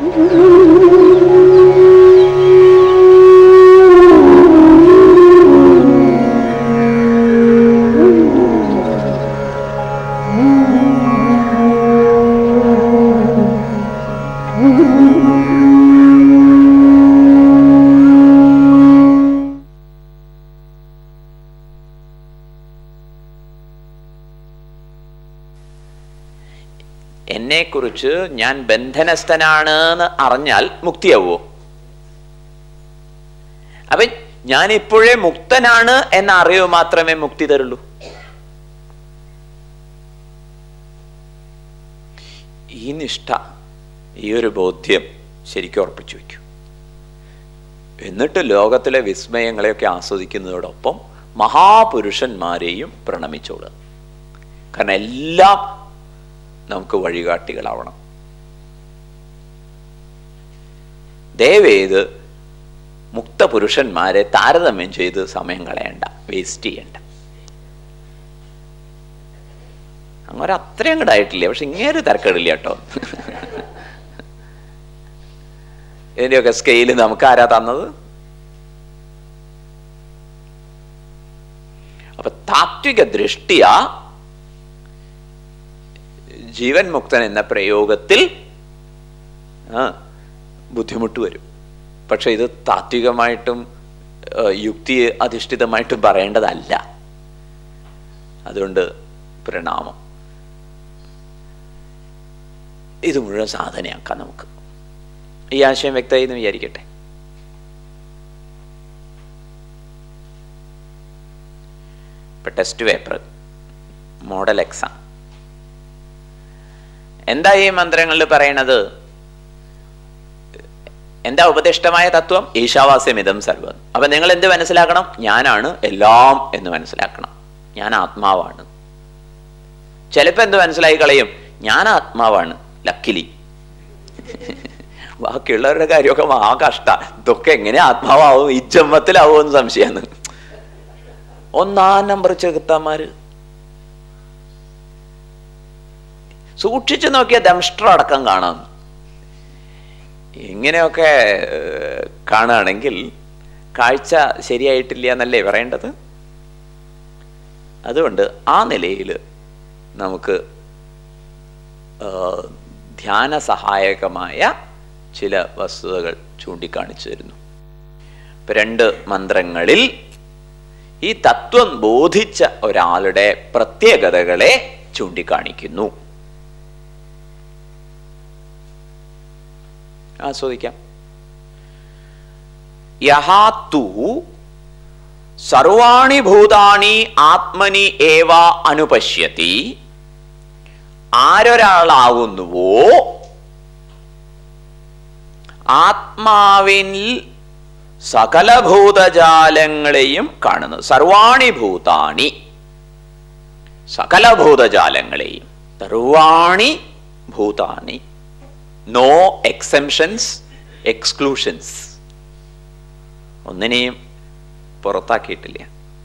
എന്നെക്കുറിച്ച് ഞാൻ ബന്ധനസ്ഥനാണ് എന്ന് അറിഞ്ഞാൽ മുക്തിയാവോ അപ്പൊ ഞാൻ ഇപ്പോഴേ മുക്തനാണ് എന്ന അറിവ് മാത്രമേ മുക്തി തരുള്ളൂ ഈ നിഷ്ഠ ഈ ഒരു ബോധ്യം ശരിക്കും ഉറപ്പിച്ചു വയ്ക്കൂ എന്നിട്ട് ലോകത്തിലെ വിസ്മയങ്ങളെയൊക്കെ ആസ്വദിക്കുന്നതോടൊപ്പം മഹാപുരുഷന്മാരെയും പ്രണമിച്ചോളുക കാരണം എല്ലാം നമുക്ക് വഴികാട്ടികളാവണം ദയവേത് മുക്ത പുരുഷന്മാരെ താരതമ്യം ചെയ്ത് സമയം കളയണ്ട വേസ്റ്റ് ചെയ്യണ്ട അങ്ങനെ അത്രയും അങ്ങോട്ടായിട്ടില്ല പക്ഷെ ഇങ്ങനെ തിരക്കേടില്ല കേട്ടോ ഇതിന്റെയൊക്കെ സ്കെയില് നമുക്ക് ആരാ തന്നത് അപ്പൊ താത്വിക ദൃഷ്ടിയ ജീവൻ മുക്തൻ എന്ന പ്രയോഗത്തിൽ ആ ബുദ്ധിമുട്ട് വരും പക്ഷെ ഇത് താത്വികമായിട്ടും ആ, യുക്തി അധിഷ്ഠിതമായിട്ടും പറയേണ്ടതല്ല അതുകൊണ്ട് പ്രണാമം ഇത് മുഴുവൻ സാധനയാക്കാം നമുക്ക് ഈ ആശയം വ്യക്തമായി എന്ന് വിചാരിക്കട്ടെ ഇപ്പൊ ടെസ്റ്റ് പേപ്പർ മോഡൽ എക്സാം എന്താ ഈ മന്ത്രങ്ങളിൽ പറയണത് എന്താ ഉപദിഷ്ടമായ തത്വം ഈശാവാസ്യമിതം സർവം അപ്പൊ നിങ്ങൾ എന്ത് മനസ്സിലാക്കണം ഞാനാണ് എല്ലാം എന്ന് മനസ്സിലാക്കണം ഞാൻ ആത്മാവാണ് ചിലപ്പോ എന്ത് മനസ്സിലായി കളയും ഞാൻ ആത്മാവാണ് ലക്കിലി ബാക്കിയുള്ളവരുടെ കാര്യമൊക്കെ ആ കഷ്ട ഇതൊക്കെ എങ്ങനെ ആത്മാവാവും ഈ ജന്മത്തിലാവും എന്ന് സംശയമാണ് ഒന്നാം നമ്പർ ചെകുത്താന്മാര് സൂക്ഷിച്ചു നോക്കിയ ദംഷ്ട്ര അടക്കം കാണാം ഇങ്ങനെയൊക്കെ ഏഹ്, കാണുകയാണെങ്കിൽ കാഴ്ച ശരിയായിട്ടില്ല എന്നല്ലേ പറയേണ്ടത് അതുകൊണ്ട് ആ നിലയിൽ നമുക്ക് ഏഹ്, ധ്യാന സഹായകമായ ചില വസ്തുതകൾ ചൂണ്ടിക്കാണിച്ചു തരുന്നു ഇപ്പൊ രണ്ട് മന്ത്രങ്ങളിൽ ഈ തത്വം ബോധിച്ച ഒരാളുടെ പ്രത്യേകതകളെ ചൂണ്ടിക്കാണിക്കുന്നു ആസ്വദിക്കാം യഹാത്തു സർവാണി ഭൂതാനി ആത്മനി ഏവ അനുപശ്യതി ആരൊരാളാകുന്നുവോ ആത്മാവിൽ സകല ഭൂതജാലങ്ങളെയും കാണുന്നു സർവാണി ഭൂതാനി സകല ഭൂതജാലങ്ങളെയും സർവാണി ഭൂതാനി നോ എക്സെംഷൻസ് എക്സ്ക്ലൂഷൻസ് ഒന്നിനെയും പുറത്താക്കിയിട്ടില്ല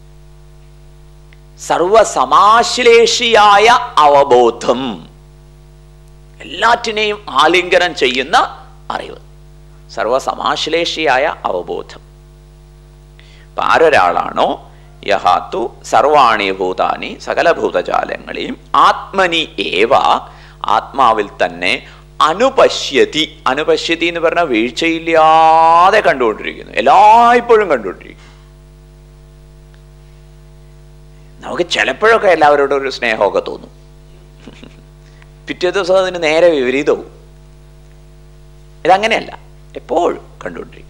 സർവസമാശ്ലേഷിയായ അവബോധം എല്ലാറ്റിനെയും ആലിംഗനം ചെയ്യുന്ന അറിവ് സർവസമാശ്ലേഷിയായ അവബോധം അപ്പൊ ആരൊരാളാണോ യഹാത്തു സർവാണി ഭൂതാനി സകല ഭൂതജാലങ്ങളെയും ആത്മനി ഏവ ആത്മാവിൽ തന്നെ അനുപശ്യതി അനുപശ്യതി എന്ന് പറഞ്ഞാൽ വീഴ്ചയില്ലാതെ കണ്ടുകൊണ്ടിരിക്കുന്നു എല്ലായ്പ്പോഴും കണ്ടുകൊണ്ടിരിക്കുന്നു നമുക്ക് ചിലപ്പോഴൊക്കെ എല്ലാവരോടും ഒരു സ്നേഹമൊക്കെ തോന്നും പിറ്റേ ദിവസം അതിന് നേരെ വിപരീതവും ഇതങ്ങനെയല്ല എപ്പോഴും കണ്ടുകൊണ്ടിരിക്കും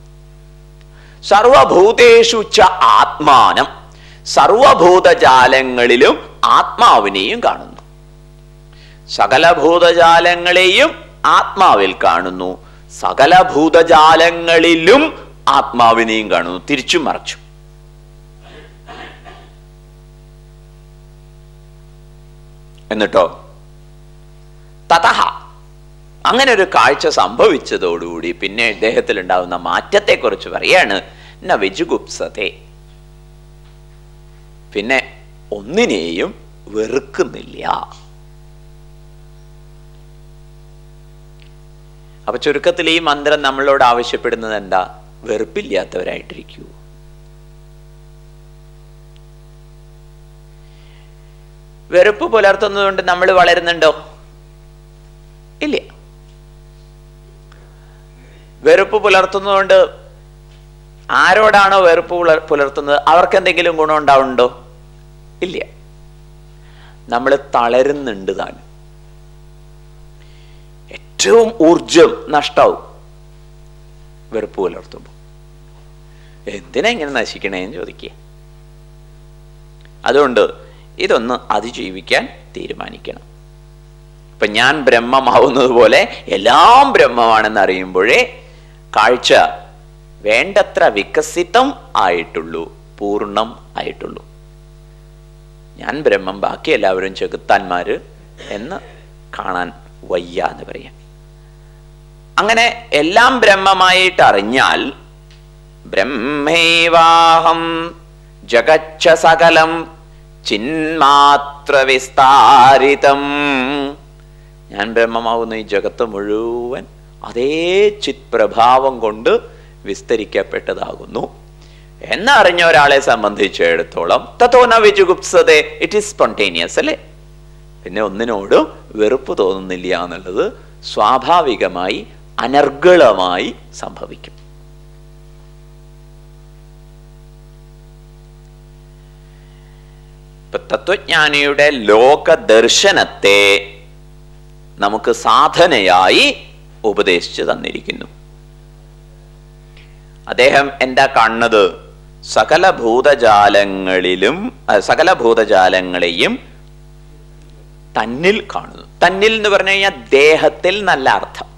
സർവഭൂതേഷു ച ആത്മാനം സർവഭൂതജാലങ്ങളിലും ആത്മാവിനെയും കാണുന്നു സകല ഭൂതജാലങ്ങളെയും ആത്മാവിൽ കാണുന്നു സകല ഭൂതജാലങ്ങളിലും ആത്മാവിനെയും കാണുന്നു തിരിച്ചും മറച്ചു എന്നിട്ടോ തതഹ അങ്ങനെ ഒരു കാഴ്ച സംഭവിച്ചതോടുകൂടി പിന്നെ ഇദ്ദേഹത്തിൽ ഉണ്ടാകുന്ന മാറ്റത്തെക്കുറിച്ച് പറയാണ് ന വിജുഗുപ്സത്തെ പിന്നെ ഒന്നിനെയും വെറുക്കുന്നില്ല അപ്പൊ ചുരുക്കത്തിൽ ഈ മന്ത്രം നമ്മളോട് ആവശ്യപ്പെടുന്നത് എന്താ വെറുപ്പില്ലാത്തവരായിട്ടിരിക്കൂ വെറുപ്പ് പുലർത്തുന്നതുകൊണ്ട് നമ്മൾ വളരുന്നുണ്ടോ ഇല്ല വെറുപ്പ് പുലർത്തുന്നതുകൊണ്ട് ആരോടാണോ വെറുപ്പ് പുലർ- പുലർത്തുന്നത് അവർക്ക് എന്തെങ്കിലും ഗുണം ഉണ്ടാവുന്നുണ്ടോ ഇല്ല നമ്മൾ തളരുന്നുണ്ട് താൻ ഏറ്റവും ഊർജം നഷ്ടാവും വെറുപ്പ് പുലർത്തുമ്പോൾ എന്തിനാ ഇങ്ങനെ നശിക്കണേന്ന് ചോദിക്കുക അതുകൊണ്ട് ഇതൊന്ന് അതിജീവിക്കാൻ തീരുമാനിക്കണം ഇപ്പൊ ഞാൻ ബ്രഹ്മമാവുന്നത് പോലെ എല്ലാം ബ്രഹ്മമാണെന്ന് അറിയുമ്പോഴേ കാഴ്ച വേണ്ടത്ര വികസിതം ആയിട്ടുള്ളൂ പൂർണ്ണം ആയിട്ടുള്ളൂ ഞാൻ ബ്രഹ്മം ബാക്കി എല്ലാവരും ചെകുത്താന്മാര് എന്ന് കാണാൻ വയ്യ എന്ന് പറയാം അങ്ങനെ എല്ലാം ബ്രഹ്മമായിട്ട് അറിഞ്ഞാൽ ബ്രഹ്മൈവാഹം ജഗച്ഛ സകലം ചിന്മാത്ര വിസ്താരിതം ഞാൻ ബ്രഹ്മമാവുന്ന ഈ ജഗത്ത് മുഴുവൻ അതേ ചിത് പ്രഭാവം കൊണ്ട് വിസ്തരിക്കപ്പെട്ടതാകുന്നു എന്നറിഞ്ഞ ഒരാളെ സംബന്ധിച്ചിടത്തോളം തത്തോന വിജുഗുപ്സതെ ഇറ്റ് ഈസ് സ്പോണ്ടേനിയസ് അല്ലേ പിന്നെ ഒന്നിനോടും വെറുപ്പ് തോന്നുന്നില്ല എന്നുള്ളത് സ്വാഭാവികമായി അനർഗളമായി സംഭവിക്കും ഇപ്പൊ തത്വജ്ഞാനിയുടെ ലോകദർശനത്തെ നമുക്ക് സാധനയായി ഉപദേശിച്ചു തന്നിരിക്കുന്നു അദ്ദേഹം എന്താ കാണുന്നത് സകല ഭൂതജാലങ്ങളിലും അഹ് സകല ഭൂതജാലങ്ങളെയും തന്നിൽ കാണുന്നു തന്നിൽ എന്ന് പറഞ്ഞു കഴിഞ്ഞാൽ ദേഹത്തിൽ നല്ല അർത്ഥം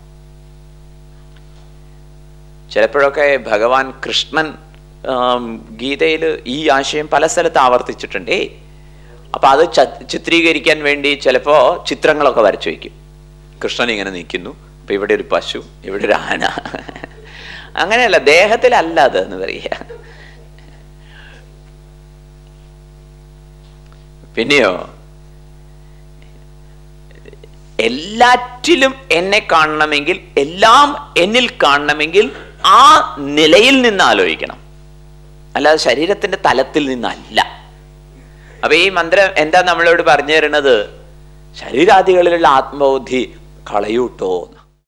ചിലപ്പോഴൊക്കെ ഭഗവാൻ കൃഷ്ണൻ ഗീതയിൽ ഈ ആശയം പല സ്ഥലത്ത് ആവർത്തിച്ചിട്ടുണ്ട് ഏയ് അപ്പൊ അത് ച- ചിത്രീകരിക്കാൻ വേണ്ടി ചിലപ്പോ ചിത്രങ്ങളൊക്കെ വരച്ചു വയ്ക്കും കൃഷ്ണൻ ഇങ്ങനെ നിൽക്കുന്നു അപ്പൊ ഇവിടെ ഒരു പശു ഇവിടെ ഒരു ആന അങ്ങനെയല്ല ദേഹത്തിലല്ല അത് എന്ന് പറയുക പിന്നെയോ എല്ലാറ്റിലും എന്നെ കാണണമെങ്കിൽ എല്ലാം എന്നിൽ കാണണമെങ്കിൽ ആ നിലയിൽ നിന്ന് ആലോചിക്കണം അല്ലാതെ ശരീരത്തിന്റെ തലത്തിൽ നിന്നല്ല അപ്പൊ ഈ മന്ത്രം എന്താ നമ്മളോട് പറഞ്ഞു തരുന്നത് ശരീരാദികളിലുള്ള ആത്മബുദ്ധി കളയൂട്ടോ എന്ന്.